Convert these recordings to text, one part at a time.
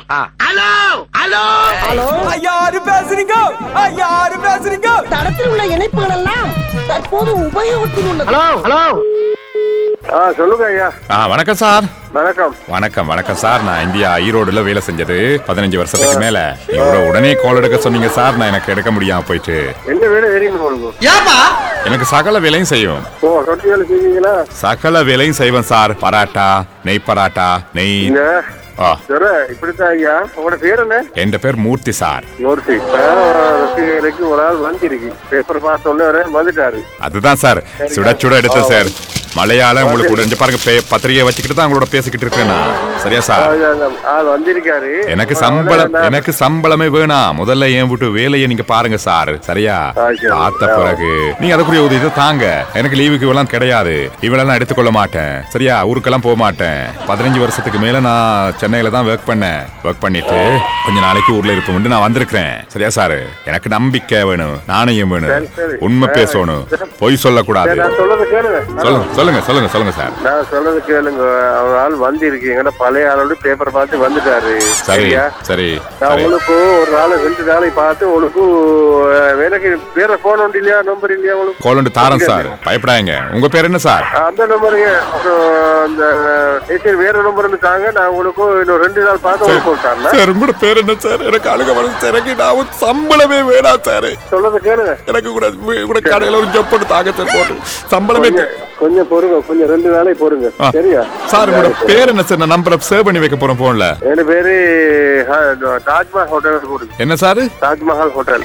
Hello hello hello யாரு பேசுறீங்க யாரு பேசுறீங்க தடத்தில் உள்ள இணைப்புகள் எல்லாம் தற்போது உபயோகத்தில் உள்ளது ஹலோ ஹலோ ஆ சொல்லுங்க ஐயா ஆ வணக்கம் சார் வணக்கம் வணக்கம் வணக்கம் சார் நான் இந்தியா ஈரோடுல வேலை செஞ்சது பதினஞ்சு வருஷத்துக்கு மேல இவ்வளவு உடனே கால் எடுக்க சொன்னீங்க சார் நான் எனக்கு எடுக்க முடியாம போயிட்டு என்ன வேலை தெரியுமா உங்களுக்கு ஏப்பா எனக்கு சகல வேலையும் செய்யும் ஓ சொட்டு வேலை செய்வீங்களா சகல வேலையும் செய்வேன் சார் பராட்டா நெய் பராட்டா நெய் இங்க ஆ, சார் இப்படித்தான் ஐயா உங்களோட பேர் என்ன என் பேர் மூர்த்தி சார் மூர்த்தி ரசிகர்களுக்கு ஒரு ஆள் வந்திருக்கு பேப்பர் பார்த்து சொன்ன வந்துட்டாரு அதுதான் சார் சுட சுட எடுத்த சார் மலையாளம் உங்களுக்கு உடனே பாருங்க பே- பத்திரிகை வச்சுக்கிட்டு தான் உங்களோட பேசிக்கிட்டு இருக்கேன் நான் சரியா சார் ஆ, அந்த ஆள் வந்திருக்காரு எனக்கு சம்பளம் எனக்கு சம்பளமே வேணாம் முதல்ல என் விட்டு வேலையை நீங்க பாருங்க சார் சரியா ஆ, சரி. பார்த்த பிறகு நீங்க அதுக்குரிய ஒரு இதை தாங்க எனக்கு லீவுக்கு இவெல்லாம் கிடையாது இவளெல்லாம் எடுத்துக்கொள்ள மாட்டேன் சரியா ஊருக்கெல்லாம் போக மாட்டேன் பதினஞ்சு வருஷத்துக்கு மேல நான் சென்னையில தான் ஒர்க் பண்ணேன் ஒர்க் பண்ணிட்டு கொஞ்ச நாளைக்கு ஊர்ல இருப்போம் நான் வந்திருக்கிறேன் சரியா சார் எனக்கு நம்பிக்கை வேணும் நாணயம் வேணும் சரி, சரி. உண்மை பேசணும் பொய் சொல்லக்கூடாது சரி, நான் சொல்றது கேளுங்க சொல்லுங்க சொல்லுங்க சொல்லுங்க சொல்லுங்க சார் நான் சொல்றது கேளுங்க ஒரு ஆள் வந்திருக்கு எங்கட பழைய ஆளோட பேப்பர் பார்த்து வந்துட்டாரு சரி சரியா சரி நான் சரி உங்களுக்கு ஒரு நாள் ரெண்டு நாளை பார்த்து உங்களுக்கு அஹ், எனக்கு வேற போன் உண்டு இல்லையா நம்பர் இல்லையா உங்களுக்கு கோலண்டு தாரன் சார் பயப்படாங்க உங்க பேர் என்ன சார் அந்த நம்பருங்க அப்புறம் அந்த சரி வேற நம்பர் தாங்க நான் உங்களுக்கு இன்னும் ரெண்டு நாள் பார்த்து உங்களுக்கு சொல்லிட்டாங்க சார் உங்களோட பேர் என்ன சார் எனக்கு அழுக வரும் சார் எனக்கு நான் ஒரு சம்பளமே வேணாம் சார் சொல்றது கேளுங்க எனக்கு கூட கூட கடையில ஒரு ஜப் போட்டு தாங்க சார் போட்டு சம்பளமே கொஞ்சம் கொஞ்சம் பொறுங்க கொஞ்சம் ரெண்டு நாளை பொறுங்க ஆ. சரியா சார் உங்களோட பேர் என்ன சார் நான் நம்பரை சேவ் பண்ணி வைக்க போறேன் போன்ல என் பேரு ஹ, தாஜ்மஹால் ஹோட்டல் கொடுங்க என்ன சார் தாஜ்மஹால் ஹோட்டல்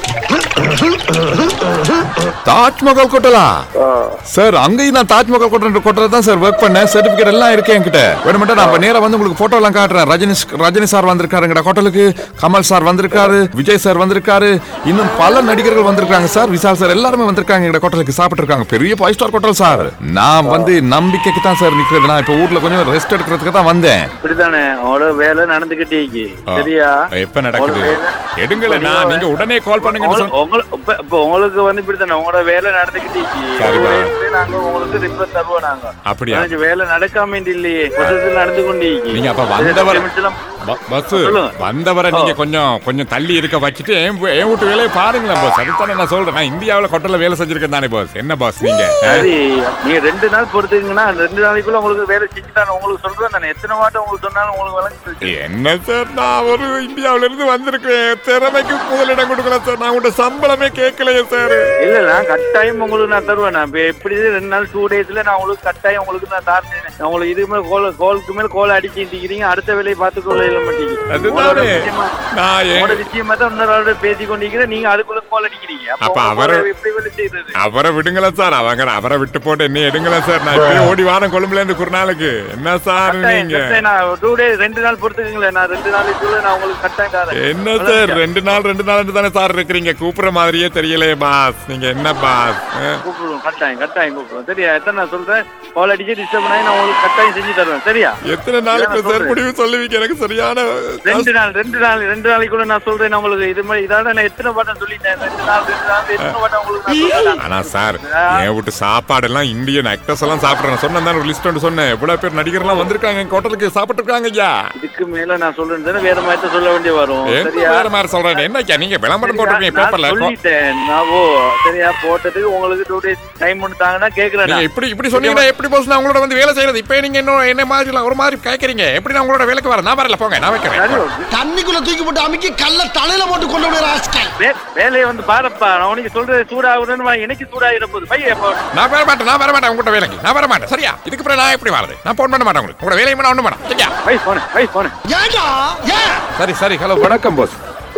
தாஜ்மஹால் கொட்டலா ஆ. சார் அங்கேயும் நான் தாஜ்மஹால் கொட்டுற கொட்டுறது தான் சார் ஒர்க் பண்ணேன் சர்டிபிகேட் எல்லாம் இருக்கு என்கிட்ட வேணுமெண்டா நான் நேரா வந்து உங்களுக்கு போட்டோ எல்லாம் காட்டுறேன் ரஜினி ரஜினி சார் வந்திருக்காருங்கடா ஹோட்டலுக்கு கமல் சார் வந்திருக்காரு விஜய் சார் வந்திருக்காரு இன்னும் பல நடிகர்கள் வந்திருக்காங்க சார் விஷால் சார் எல்லாருமே வந்திருக்காங்க எங்க ஹோட்டலுக்கு சாப்பிட்டு இருக்காங்க பெரிய ஃபைவ் ஸ்டார் ஹோட்டல் சார் நான் வந்து நம்பிக்கைக்கு தான் சார் நிக்கிறது நான் இப்ப ஊர்ல கொஞ்சம் ரெஸ்ட் எடுக்கிறதுக்கு தான் வந்தேன் இப்படித்தானே உங்களோட வேலை நடந்துகிட்டே இருக்கு ஆ. சரியா எப்ப நடக்குது எடுங்களே நான் நீங்க உடனே கால் பண்ணுங்கன்னு உங்களுக்கு- சொன்ன உங்களுக்கு- இப்ப- இப்ப உங்களுக்கு வந்து இப்படித்தானே உங்களோட வேலை நடந்துகிட்டே இருக்கு சரிப்பா. ஒரு நாங்க உங்களுக்கு ரிப்போர்ட் தருவோம் நாங்க அப்படியா? கொஞ்சம் வேலை நடக்காம இல்லையே process நடந்து கொண்டு இருக்கு. நீங்க அப்ப சரி, வந்தவர் நிமிஷம் ப- பஸ் சொல்லுங்க. வந்தவரை நீங்க கொஞ்சம் கொஞ்சம் தள்ளி இருக்க வச்சுட்டு என் வி- என் வீட்டு வேலையை பாருங்களேன் பாஸ் அதுதானே நான் சொல்றேன் நான் இந்தியாவுல கொட்டல வேலை செஞ்சிருக்கேன் தானே பாஸ் என்ன பாஸ் நீங்க சரி நீங்க ரெண்டு நாள் பொறுத்துக்கீங்கன்னா ரெண்டு நாளைக்குள்ள உங்களுக்கு வேலை செஞ்சுட்டாங்க உங்களுக்கு சொல்றேன் நான் எத்தனை வாட்டம் உங்களுக்கு சொன்னாலும் உங்களுக்கு விளங்குது என்ன சார் நான் ஒரு இந்தியாவுல இருந்து வந்திருக்கேன் திறமைக்கு முதலிடம் கொடுக்கலாம் சார் நான் உங்கள்ட்ட சம்பளமே கேட்கலையே சார் இல்ல நான் கட்டாயம் உங்களுக்கு நான் தருவேன் நான் இப்ப எப்படி ரெண்டு நாள் டூ டேஸ்ல நான் உங்களுக்கு கட்டாயம் உங்களுக்கு நான் தரேன் நான் உங்களுக்கு இதுக்கு மேல கோல் கோலுக்கு மேல கோல் அடிச்சு இருக்கிறீங்க அடுத்த வேலையை பார்த்து கொள்ள இல்ல மாட்டீங்க அதுதானே. உங்களோட விஷயமா- நான் ஏன்- உங்களோட விஷயமா தான் இன்னொரு ஆளோட பேசி கொண்டிருக்கிறேன் நீங்க அதுக்குள்ள கோல் அடிக்கிறீங்க அப்ப அப்ப அவரு- அவரை எப்படி வேலை செய்யறது அவரை விடுங்களேன் சார் அவங்க அவரை விட்டு போட்டு என்ன எடுங்களேன் சார் நான் இப்பயே ஓடி வாரம் கொழும்புல இருந்து குருநாளுக்கு என்ன சார் கட்டாயம், நீங்க கட்டாயம் நான் டூ டே ரெண்டு நாள் பொறுத்துக்குங்களேன் நான் ரெண்டு நாளைக்குள்ள நான் உங்களுக்கு கட்டாயம் தரேன் என்ன சார் ரெண்டு நாள் ரெண்டு நாள் தானே சார் இருக்கிறீங்க கூப்பிடுற மாதிரியே தெரியலையே பாஸ் நீங்க என்ன பாஸ் ஆ? கூப்பிடுவோம் கட்டாயம் கட்டாயம் கூப்பிடுவோம் சரியா எத்தனை நான் சொல்றேன் கோல் அடிச்சு டிஸ்டர்ப் பண்ணி நான் உங்களுக்கு கட்டாயம் செஞ்சு தருவேன் சரியா எத்தனை நாளைக்கு நான் சார் சொல்றேன். முடிவு சொல்லுவீங்க எனக்கு சரியான ரெண்டு நாள் ரெண்டு நாள் ரெண்டு நாளைக்குள்ள நான் சொல்றேன் நான் உங்களுக்கு இது மாதிரி இதான நான் எத்தனை பாட்டம் சொல்லிட்டேன் ரெண்டு நாள் ரெண்டு நாள் எத்தனை பாட்டம் உங்களுக்கு நான் சொல்லிட்டேன். ஆனா சார் என் வீட்டு சாப்பாடு எல்லாம் இந்தியன் ஆக்டர்ஸ் எல்லாம் சாப்பிடுறேன் சொன்னேன் தான் ஒரு லிஸ்ட் ஒன்று சொன்னேன் எவ்வளவு பேர் நடிகர் எல்லாம் வந்திருக்காங்க எங்க ஹோட்டலுக்கு சாப்பிட்டு இருக்காங்க ஐயா இதுக்கு மேல நான் சொல்றேன் தானே வேற மாதிரி தான் சொல்ல வேண்டிய வரும் என்ன சரியா வேற மாதிரி சொல்றேன் என்ன ஐயா நீங்க விளம்பரம் போட்டிருக்கீங்க நான் பேப்பர்ல சொல்லிட்டேன் நான் ஓ சரியா போட்டதுக்கு உங்களுக்கு டூ டேஸ் டைம் கொடுத்தாங்கன்னா கேக்குறேன் நீங்க நான். இப்படி இப்படி சொன்னீங்கன்னா எப்படி போஸ் நான் உங்களோட வந்து வேலை செய்யறது இப்போ நீங்க இன்னும் என்ன மாதிரி எல்லாம் ஒரு மாதிரி கேட்கறீங்க எப்படி நான் உங்களோட வேலைக்கு வரேன் நான் வரல போங்க நான் சரி, வைக்கிறேன் தண்ணிக்குள்ள தூக்கி போட்டு அமுக்கி கல்ல தலையில போட்டு கொண்டு விடுற ஆஸ்கை வே- வேலையை வந்து பாருப்பா நான் உனக்கு சொல்றது சூடாகுதுன்னு வா, எனக்கு சூடாகிற போது பையன் இப்போ நான் வர மாட்டேன் நான் வர மாட்டேன் உங்கள்கிட்ட வேலைக்கு நான் வர மாட்டேன் சரியா இதுக்கு பிறகு நான் எப்படி வரது நான் போன் பண்ண மாட்டேன் உங்களுக்கு உங்களோட வேலையை நான் ஒண்ணு மாட்டேன் சரியா வை போனேன் வை போனேன் ஏண்டா ஏன் சரி சரி ஹலோ வணக்கம் போஸ்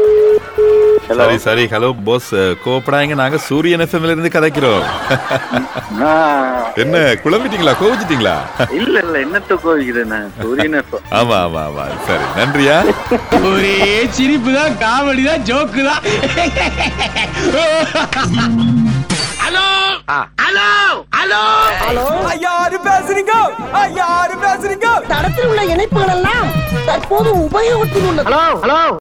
சரி சரி ஹலோ போஸ் கோப்படாங்க நாங்க சூரியன் எஃப்எம்ல இருந்து கதைக்கிறோம் என்ன குழம்பிட்டீங்களா கோவிச்சிட்டீங்களா இல்ல இல்ல என்னத்த கோவிக்கிறேன் நான் சூரியன் எப்போ ஆமா ஆமா ஆமா சரி நன்றியா ஒரே சிரிப்பு தான் காமெடி தான் ஜோக்கு தான் ஹலோ ஹலோ ஹலோ ஹலோ யாரு பேசுறீங்க யாரு பேசுறீங்க தடத்தில் உள்ள இணைப்புகள் எல்லாம் தற்போது உபயோகத்தில் உள்ளது ஹலோ ஹலோ